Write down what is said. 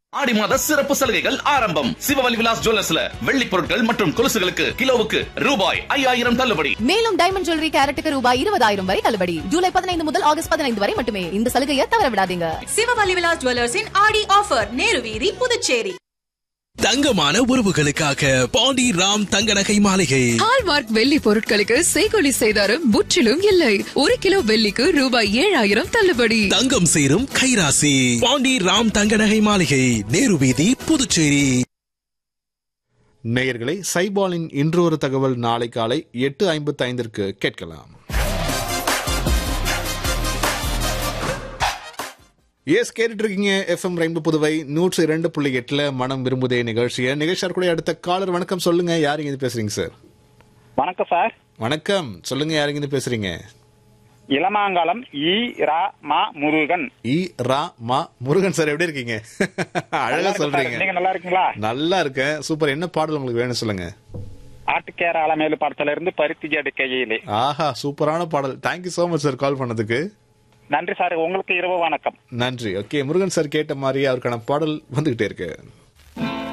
ஆடி மாத சிறப்பு சலுகைகள் ஆரம்பம் சிவவலி விலாஸ் ஜுவல்லர்ஸ்ல வெள்ளி பொருட்கள் மற்றும் கொலுசுகளுக்கு கிலோவுக்கு ரூபாய் ஐயாயிரம் தள்ளுபடி மேலும் டைமண்ட் ஜுவல்லரி கேரட்டுக்கு ரூபாய் இருபதாயிரம் வரை தள்ளுபடி ஜூலை பதினைந்து முதல் ஆகஸ்ட் பதினைந்து வரை மட்டுமே இந்த சலுகையை தவற விடாதீங்க சிவவலி விலாஸ் ஜுவல்லர்ஸின் ஆடி ஆஃபர் நேரு வீதி புதுச்சேரி தங்கமான உறவுகளுக்காக பாண்டி ராம் தங்க நகை மாளிகை ஹால்மார்க் வெள்ளி பொருட்களுக்கு செய்கொலி செய்தாரும் முற்றிலும் இல்லை ஒரு கிலோ வெள்ளிக்கு ரூபாய் ஏழாயிரம் தள்ளுபடி தங்கம் சேரும் கைராசி பாண்டி ராம் தங்க நகை மாளிகை நேரு வீதி புதுச்சேரி நேயர்களை சைபாலின் இன்று ஒரு தகவல் நாளை காலை எட்டு ஐம்பத்தி ஐந்திற்கு கேட்கலாம் எஸ் கேட்டுட்டு இருக்கீங்க எஃப்எம் ரெண்டு புதுவை நூற்று இரண்டு புள்ளி எட்டுல மனம் விரும்புதே நிகழ்ச்சியை நிகழ்ச்சியார் கூட அடுத்த காலர் வணக்கம் சொல்லுங்க யாருங்க இது பேசுறீங்க சார் வணக்கம் சார் வணக்கம் சொல்லுங்க யாருங்க இது பேசுறீங்க இளமாங்கலம் ஈ ரா மா முருகன் இ ரா மா முருகன் சார் எப்படி இருக்கீங்க அழகா நல்லா இருக்கு சார். சொல்றீங்க நீங்க நல்லா இருக்கீங்களா நல்லா இருக்கேன் சூப்பர் என்ன பாடல் உங்களுக்கு வேணும் சொல்லுங்க ஆட்டுக்கேர அலமேலு படத்துல இருந்து பருத்தி ஜடி கையிலே ஆஹா சூப்பரான பாடல் thank you so much sir call பண்ணதுக்கு நன்றி சார் உங்களுக்கு இரவு வணக்கம் நன்றி ஓகே முருகன் சார் கேட்ட மாதிரி அவருக்கான பாடல் வந்துகிட்டே இருக்கு